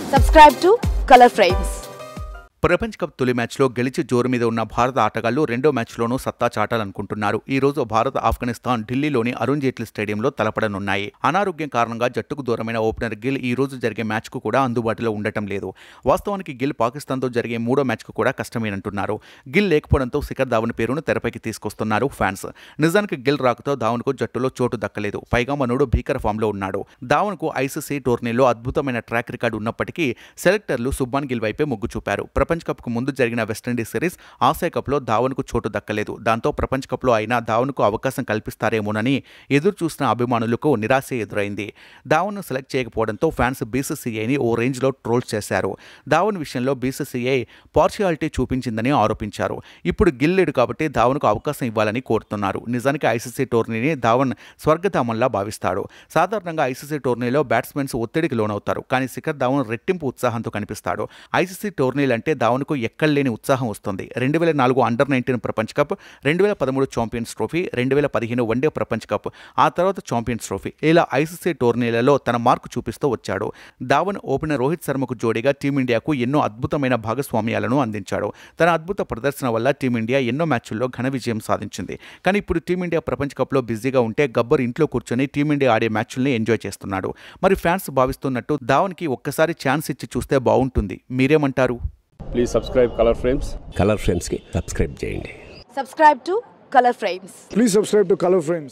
Subscribe to Color Frames. ప్రపంచ cup తొలి మ్యాచ్లో గెలిచి జోరు మీద ఉన్న భారత ఆటగాళ్లు రెండో మ్యాచ్లోనూ సత్తా చాటాలనుకుంటున్నారు ఈ రోజు భారత్ ఆఫ్ఘనిస్తాన్ ఢిల్లీలోని అరుణ్ జైట్లీ స్టేడియంలో తలపడనున్నాయి అనారోగ్యం కారణంగా జట్టుకు దూరమైన ఓపెనర్ గిల్ ఈ రోజు జరిగే మ్యాచ్కు కూడా అందుబాటులో ఉండటం లేదు వాస్తవానికి గిల్ పాకిస్తాన్తో జరిగే మూడో మ్యాచ్కు కూడా కష్టమేనంటున్నారు గిల్ లేకపోవడంతో శిఖర్ ధావన్ పేరును తెరపైకి తీసుకొస్తున్నారు ఫ్యాన్స్ నిజానికి గిల్ రాకతో ధావన్కు జట్టులో చోటు దక్కలేదు పైగా మనోడు భీకర ఫామ్లో ఉన్నాడు ధావన్కు ఐసీసీ టోర్నీలో అద్భుతమైన ట్రాక్ రికార్డు ఉన్నప్పటికీ సెలెక్టర్లు సుబ్బాన్ గిల్ వైపే మొగ్గు చూపారు ప్రపంచ కప్కు ముందు జరిగిన వెస్టిండీస్ సిరీస్ ఆసియా కప్లో ధావన్కు చోటు దక్కలేదు దాంతో ప్రపంచ కప్లో అయినా ధావన్కు అవకాశం కల్పిస్తారేమోనని ఎదురు చూసిన అభిమానులకు నిరాశ ఎదురైంది ధావన్ను సెలెక్ట్ చేయకపోవడంతో ఫ్యాన్స్ బీసీసీఐని ఓ రేంజ్లో ట్రోల్స్ చేశారు ధావన్ విషయంలో బీసీసీఐ పార్షియాలిటీ చూపించిందని ఆరోపించారు ఇప్పుడు గిల్లేడు కాబట్టి ధావన్కు అవకాశం ఇవ్వాలని కోరుతున్నారు నిజానికి ఐసీసీ టోర్నీని ధావన్ స్వర్గధామంలా భావిస్తాడు సాధారణంగా ఐసీసీ టోర్నీలో బ్యాట్స్మెన్స్ ఒత్తిడికి లోనవుతారు కానీ శిఖర్ ధావన్ రెట్టింపు ఉత్సాహంతో కనిపిస్తాడు ఐసీసీ టోర్నీలంటే ధావన్కు ఎక్కడలేని ఉత్సాహం వస్తుంది రెండు వేల నాలుగు అండర్ నైన్టీన్ ప్రపంచ కప్ రెండు వేల పదమూడు ఛాంపియన్స్ ట్రోఫీ రెండు వేల పదిహేను వన్డే ప్రపంచ కప్ ఆ తర్వాత ఛాంపియన్స్ ట్రోఫీ ఇలా ఐసీసీ టోర్నీలలో తన మార్కు చూపిస్తూ వచ్చాడు ధావన్ ఓపెనర్ రోహిత్ శర్మకు జోడీగా టీమిండియాకు ఎన్నో అద్భుతమైన భాగస్వామ్యాలను అందించాడు తన అద్భుత ప్రదర్శన వల్ల టీమిండియా ఎన్నో మ్యాచ్ల్లో ఘన విజయం సాధించింది కానీ ఇప్పుడు టీమిండియా ప్రపంచ కప్లో బిజీగా ఉంటే గబ్బర్ ఇంట్లో కూర్చొని టీమిండియా ఆడే మ్యాచ్ల్ని ఎంజాయ్ చేస్తున్నాడు మరి ఫ్యాన్స్ భావిస్తున్నట్టు ధావన్కి ఒక్కసారి ఛాన్స్ ఇచ్చి చూస్తే బాగుంటుంది మీరేమంటారు please subscribe Color Frames Color ఫ్రేమ్స్కి సబ్స్క్రైబ్ చేయండి Subscribe to Color Frames. Please subscribe to Color Frames.